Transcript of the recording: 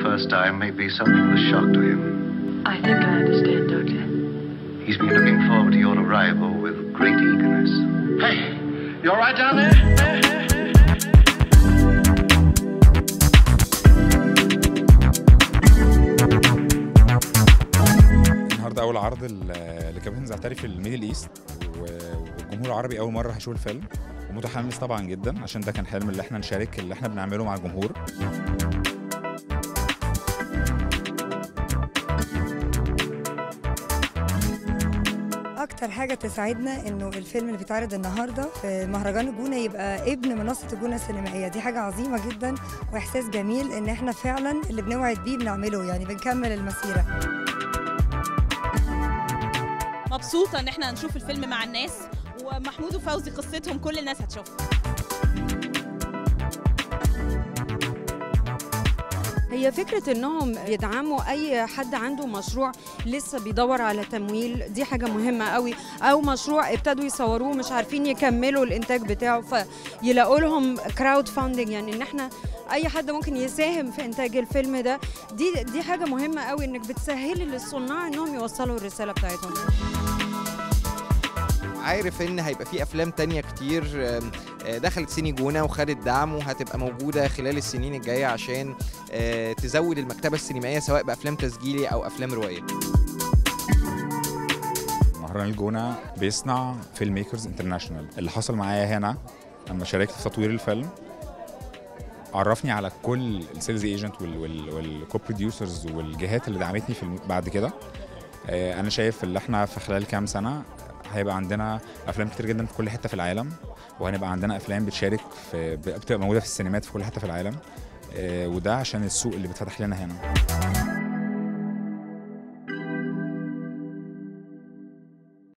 first time may be something of a shock to him. I think I understand, Doctor. He's been looking forward to your arrival with great eagerness. Hey, you all right down there? النهارده اول عرض ل- لكابتن زعتري في الميدل ايست و- والجمهور العربي اول مره هيشوف الفيلم ومتحمس طبعا جدا عشان ده كان حلم اللي احنا نشارك اللي احنا بنعمله مع الجمهور اكتر حاجه تسعدنا انه الفيلم اللي بيتعرض النهارده في مهرجان الجونه يبقى ابن منصه الجونه السينمائيه دي حاجه عظيمه جدا واحساس جميل ان احنا فعلا اللي بنوعد بيه بنعمله يعني بنكمل المسيره مبسوطة إن إحنا هنشوف الفيلم مع الناس ومحمود وفوزي قصتهم كل الناس هتشوفها هي فكرة انهم يدعموا اي حد عنده مشروع لسه بيدور على تمويل دي حاجة مهمة قوي او مشروع ابتدوا يصوروه مش عارفين يكملوا الانتاج بتاعه فيلاقوا لهم كراود فاندنج يعني ان احنا اي حد ممكن يساهم في انتاج الفيلم ده دي دي حاجة مهمة قوي انك بتسهلي للصناع انهم يوصلوا الرسالة بتاعتهم عارف ان هيبقى في افلام تانية كتير آم، آه، دخلت سيني جونة وخدت دعم وهتبقى موجودة خلال السنين الجاية عشان آه، تزود المكتبة السينمائية سواء بأفلام تسجيلي أو أفلام روائية مهرجان الجونه بيصنع فيلم ميكرز انترناشونال اللي حصل معايا هنا لما شاركت في تطوير الفيلم عرفني على كل السيلز ايجنت والكو بروديوسرز والجهات اللي دعمتني في الم- بعد كده آه، انا شايف ان احنا في خلال كام سنه هيبقى عندنا افلام كتير جدا في كل حته في العالم وهنبقى عندنا افلام بتشارك في بتبقى موجوده في السينمات في كل حته في العالم آه، وده عشان السوق اللي بيتفتح لنا هنا